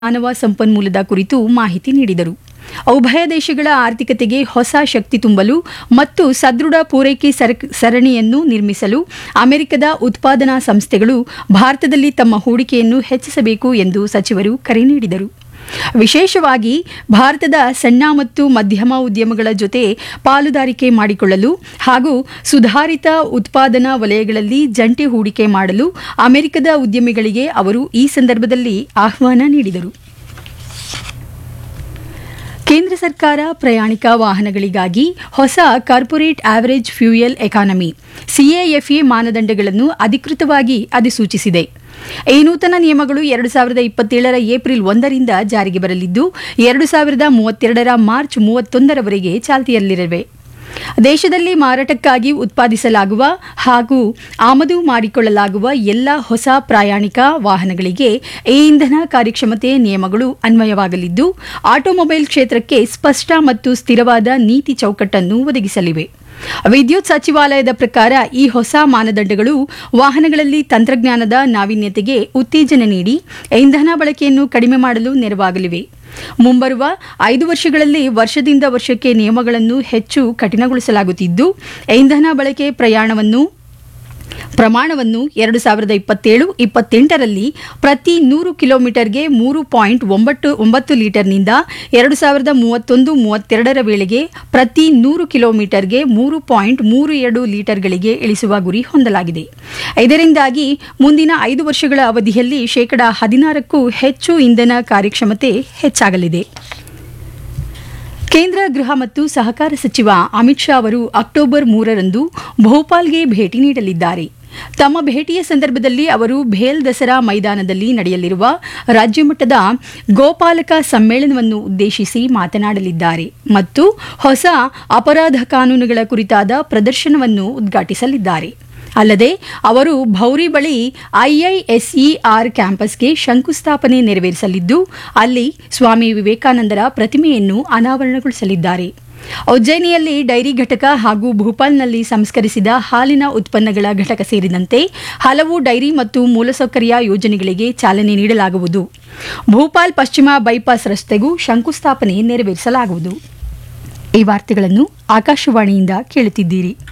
ಮಾನವ ಸಂಪನ್ಮೂಲದ ಕುರಿತು ಮಾಹಿತಿ ನೀಡಿದರು ಉಭಯ ದೇಶಗಳ ಆರ್ಥಿಕತೆಗೆ ಹೊಸ ಶಕ್ತಿ ತುಂಬಲು ಮತ್ತು ಸದೃಢ ಪೂರೈಕೆ ಸರಕ್- ಸರಣಿಯನ್ನು ನಿರ್ಮಿಸಲು ಅಮೆರಿಕದ ಉತ್ಪಾದನಾ ಸಂಸ್ಥೆಗಳು ಭಾರತದಲ್ಲಿ ತಮ್ಮ ಹೂಡಿಕೆಯನ್ನು ಹೆಚ್ಚಿಸಬೇಕು ಎಂದು ಸಚಿವರು ಕರೆ ನೀಡಿದರು ವಿಶೇಷವಾಗಿ ಭಾರತದ ಸಣ್ಣ ಮತ್ತು ಮಧ್ಯಮ ಉದ್ಯಮಗಳ ಜೊತೆ ಪಾಲುದಾರಿಕೆ ಮಾಡಿಕೊಳ್ಳಲು ಹಾಗೂ ಸುಧಾರಿತ ಉತ್ಪಾದನಾ ವಲಯಗಳಲ್ಲಿ ಜಂಟಿ ಹೂಡಿಕೆ ಮಾಡಲು ಅಮೆರಿಕದ ಉದ್ಯಮಿಗಳಿಗೆ ಅವರು ಈ ಸಂದರ್ಭದಲ್ಲಿ ಆಹ್ವಾನ ನೀಡಿದರು ಕೇಂದ್ರ ಸರ್ಕಾರ ಪ್ರಯಾಣಿಕ ವಾಹನಗಳಿಗಾಗಿ ಹೊಸ corporate average fuel economy CAFE ಮಾನದಂಡಗಳನ್ನು ಅಧಿಕೃತವಾಗಿ ಅಧಿಸೂಚಿಸಿದೆ ಈ ನೂತನ ನಿಯಮಗಳು ಎರಡು ಸಾವಿರದ ಇಪ್ಪತ್ತೇಳರ ಏಪ್ರಿಲ್ ಒಂದರಿಂದ ಜಾರಿಗೆ ಬರಲಿದ್ದು ಎರಡು ಸಾವಿರದ ಮೂವತ್ತೆರಡರ ಮಾರ್ಚ್ ಮೂವತ್ತೊಂದರವರೆಗೆ ಚಾಲ್ತಿಯಲ್ಲಿರಲಿವೆ ದೇಶದಲ್ಲಿ ಮಾರಾಟಕ್ಕಾಗಿ ಉತ್ಪಾದಿಸಲಾಗುವ ಹಾಗೂ ಆಮದು ಮಾಡಿಕೊಳ್ಳಲಾಗುವ ಎಲ್ಲ ಹೊಸ ಪ್ರಯಾಣಿಕ ವಾಹನಗಳಿಗೆ ಈ ಇಂಧನ ಕಾರ್ಯಕ್ಷಮತೆ ನಿಯಮಗಳು ಅನ್ವಯವಾಗಲಿದ್ದು ಆಟೋಮೊಬೈಲ್ ಕ್ಷೇತ್ರಕ್ಕೆ ಸ್ಪಷ್ಟ ಮತ್ತು ಸ್ಥಿರವಾದ ನೀತಿ ಚೌಕಟ್ಟನ್ನು ಒದಗಿಸಲಿವೆ ವಿದ್ಯುತ್ ಸಚಿವಾಲಯದ ಪ್ರಕಾರ ಈ ಹೊಸ ಮಾನದಂಡಗಳು ವಾಹನಗಳಲ್ಲಿ ತಂತ್ರಜ್ಞಾನದ ನಾವೀನ್ಯತೆಗೆ ಉತ್ತೇಜನ ನೀಡಿ ಇಂಧನ ಬಳಕೆಯನ್ನು ಕಡಿಮೆ ಮಾಡಲು ನೆರವಾಗಲಿವೆ ಮುಂಬರುವ ಐದು ವರ್ಷಗಳಲ್ಲಿ ವರ್ಷದಿಂದ ವರ್ಷಕ್ಕೆ ನಿಯಮಗಳನ್ನು ಹೆಚ್ಚು ಕಠಿಣಗೊಳಿಸಲಾಗುತ್ತಿದ್ದು ಇಂಧನ ಬಳಕೆ ಪ್ರಯಾಣವನ್ನು ಪ್ರಮಾಣವನ್ನು ಎರಡು ಸಾವಿರದ ಇಪ್ಪತ್ತೇಳು ಇಪ್ಪತ್ತೆಂಟರಲ್ಲಿ ಪ್ರತಿ ನೂರು ಕಿಲೋಮೀಟರ್ಗೆ ಮೂರು ಪಾಯಿಂಟ್ ಒಂಬತ್ತು ಒಂಬತ್ತು ಲೀಟರ್ನಿಂದ ಎರಡು ಸಾವಿರದ ಮೂವತ್ತೊಂದು ಮೂವತ್ತೆರಡರ ವೇಳೆಗೆ ಪ್ರತಿ ನೂರು ಕಿಲೋಮೀಟರ್ಗೆ ಮೂರು ಪಾಯಿಂಟ್ ಮೂರು ಎರಡು ಲೀಟರ್ಗಳಿಗೆ ಇಳಿಸುವ ಗುರಿ ಹೊಂದಲಾಗಿದೆ ಇದರಿಂದಾಗಿ ಮುಂದಿನ ಐದು ವರ್ಷಗಳ ಅವಧಿಯಲ್ಲಿ ಶೇಕಡಾ ಹದಿನಾರಕ್ಕೂ ಹೆಚ್ಚು ಇಂಧನ ಕಾರ್ಯಕ್ಷಮತೆ ಹೆಚ್ಚಾಗಲಿದೆ ಕೇಂದ್ರ ಗೃಹ ಮತ್ತು ಸಹಕಾರ ಸಚಿವ ಅಮಿತ್ ಶಾ ಅವರು ಅಕ್ಟೋಬರ್ ಮೂರರಂದು ಭೋಪಾಲ್ಗೆ ಭೇಟಿ ನೀಡಲಿದ್ದಾರೆ ತಮ್ಮ ಭೇಟಿಯ ಸಂದರ್ಭದಲ್ಲಿ ಅವರು ಭೇಲ್ ದಸರಾ ಮೈದಾನದಲ್ಲಿ ನಡೆಯಲಿರುವ ರಾಜ್ಯಮಟ್ಟದ ಗೋಪಾಲಕ ಸಮ್ಮೇಳನವನ್ನು ಉದ್ದೇಶಿಸಿ ಮಾತನಾಡಲಿದ್ದಾರೆ ಮತ್ತು ಹೊಸ ಅಪರಾಧ ಕಾನೂನುಗಳ ಕುರಿತಾದ ಪ್ರದರ್ಶನವನ್ನು ಉದ್ಘಾಟಿಸಲಿದ್ದಾರೆ ಅಲ್ಲದೆ ಅವರು ಭೌರಿ ಬಳಿ ಐಐಎಸ್ಇಆರ್ ಕ್ಯಾಂಪಸ್ಗೆ ಶಂಕುಸ್ಥಾಪನೆ ನೆರವೇರಿಸಲಿದ್ದು ಅಲ್ಲಿ ಸ್ವಾಮಿ ವಿವೇಕಾನಂದರ ಪ್ರತಿಮೆಯನ್ನು ಅನಾವರಣಗೊಳಿಸಲಿದ್ದಾರೆ ಉಜ್ಜಯಿನಿಯಲ್ಲಿ ಡೈರಿ ಘಟಕ ಹಾಗೂ ಭೂಪಾಲ್ನಲ್ಲಿ ಸಂಸ್ಕರಿಸಿದ ಹಾಲಿನ ಉತ್ಪನ್ನಗಳ ಘಟಕ ಸೇರಿದಂತೆ ಹಲವು ಡೈರಿ ಮತ್ತು ಮೂಲಸೌಕರ್ಯ ಯೋಜನೆಗಳಿಗೆ ಚಾಲನೆ ನೀಡಲಾಗುವುದು ಭೂಪಾಲ್ ಪಶ್ಚಿಮ ಬೈಪಾಸ್ ರಸ್ತೆಗೂ ಶಂಕುಸ್ಥಾಪನೆ ನೆರವೇರಿಸಲಾಗುವುದು ಈ ವಾರ್ತೆಗಳನ್ನು ಆಕಾಶವಾಣಿಯಿಂದ ಕೇಳುತ್ತಿದ್ದೀರಿ